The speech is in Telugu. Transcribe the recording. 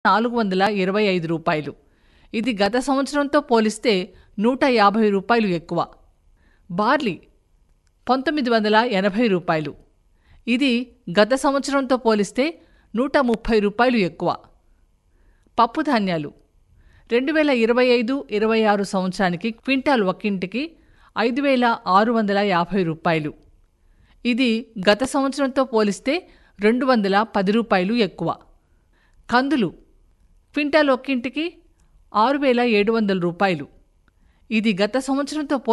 నాలుగు వందల ఇరవై ఐదు రూపాయలు ఇది గత సంవత్సరంతో పోలిస్తే నూట యాభై రూపాయలు ఎక్కువ బార్లీ పంతొమ్మిది వందల ఎనభై రూపాయలు ఇది గత సంవత్సరంతో పోలిస్తే నూట ముప్పై రూపాయలు ఎక్కువ పప్పు ధాన్యాలు రెండు వేల ఇరవై ఐదు ఇరవై ఆరు సంవత్సరానికి క్వింటాల్ ఒక్కింటికి ఐదు వేల ఆరు వందల యాభై రూపాయలు ఇది గత సంవత్సరంతో పోలిస్తే రెండు వందల పది రూపాయలు ఎక్కువ కందులు క్వింటాల్ ఒక్కింటికి ఆరు వేల ఏడు వందల రూపాయలు ఇది గత సంవత్సరంతో